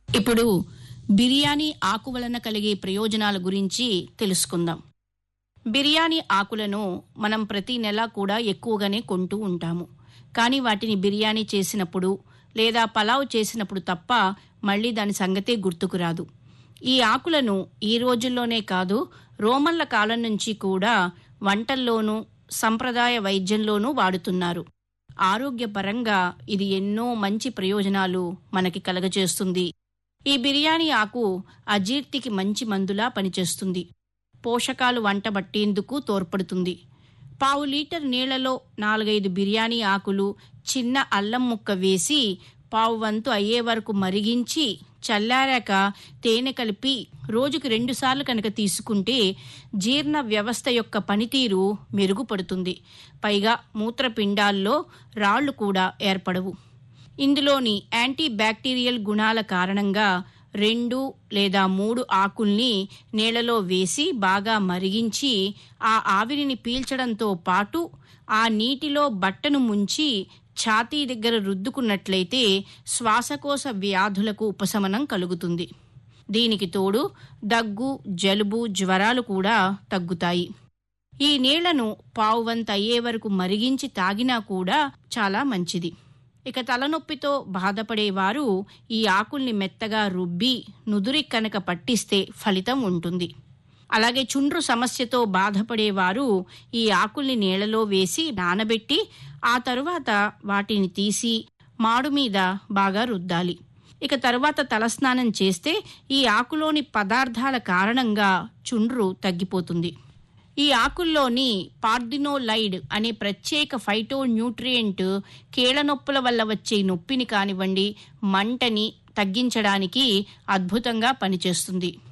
ఇప్పుడు బిర్యానీ ఆకు వలన కలిగే ప్రయోజనాల గురించి తెలుసుకుందాం బిర్యానీ ఆకులను మనం ప్రతి నెల కూడా ఎక్కువగానే కొంటూ ఉంటాము కానీ వాటిని బిర్యానీ చేసినప్పుడు లేదా పలావ్ చేసినప్పుడు తప్ప మళ్ళీ దాని సంగతే గుర్తుకు రాదు ఈ ఆకులను ఈ రోజుల్లోనే కాదు రోమన్ల కాలం నుంచి కూడా వంటల్లోనూ సంప్రదాయ వైద్యంలోనూ వాడుతున్నారు ఆరోగ్యపరంగా ఇది ఎన్నో మంచి ప్రయోజనాలు మనకి కలగజేస్తుంది ఈ బిర్యానీ ఆకు అజీర్తికి మంచి మందులా పనిచేస్తుంది పోషకాలు వంట బట్టేందుకు తోడ్పడుతుంది పావు లీటర్ నీళ్లలో నాలుగైదు బిర్యానీ ఆకులు చిన్న అల్లం ముక్క వేసి పావు వంతు అయ్యే వరకు మరిగించి చల్లారాక తేనె కలిపి రోజుకి రెండుసార్లు కనుక తీసుకుంటే జీర్ణ వ్యవస్థ యొక్క పనితీరు మెరుగుపడుతుంది పైగా మూత్రపిండాల్లో రాళ్లు కూడా ఏర్పడవు ఇందులోని యాంటీ బ్యాక్టీరియల్ గుణాల కారణంగా రెండు లేదా మూడు ఆకుల్ని నీళ్లలో వేసి బాగా మరిగించి ఆ ఆవిరిని పీల్చడంతో పాటు ఆ నీటిలో బట్టను ముంచి ఛాతీ దగ్గర రుద్దుకున్నట్లయితే శ్వాసకోశ వ్యాధులకు ఉపశమనం కలుగుతుంది దీనికి తోడు దగ్గు జలుబు జ్వరాలు కూడా తగ్గుతాయి ఈ నీళ్లను పావువంత అయ్యే వరకు మరిగించి తాగినా కూడా చాలా మంచిది ఇక తలనొప్పితో బాధపడేవారు ఈ ఆకుల్ని మెత్తగా రుబ్బి నుదురి కనుక పట్టిస్తే ఫలితం ఉంటుంది అలాగే చుండ్రు సమస్యతో బాధపడేవారు ఈ ఆకుల్ని నీళ్లలో వేసి నానబెట్టి ఆ తరువాత వాటిని తీసి మాడు మీద బాగా రుద్దాలి ఇక తరువాత తలస్నానం చేస్తే ఈ ఆకులోని పదార్థాల కారణంగా చుండ్రు తగ్గిపోతుంది ఈ ఆకుల్లోని పార్దినోలైడ్ అనే ప్రత్యేక ఫైటో న్యూట్రియంట్ కీళ్ల నొప్పుల వల్ల వచ్చే నొప్పిని కానివ్వండి మంటని తగ్గించడానికి అద్భుతంగా పనిచేస్తుంది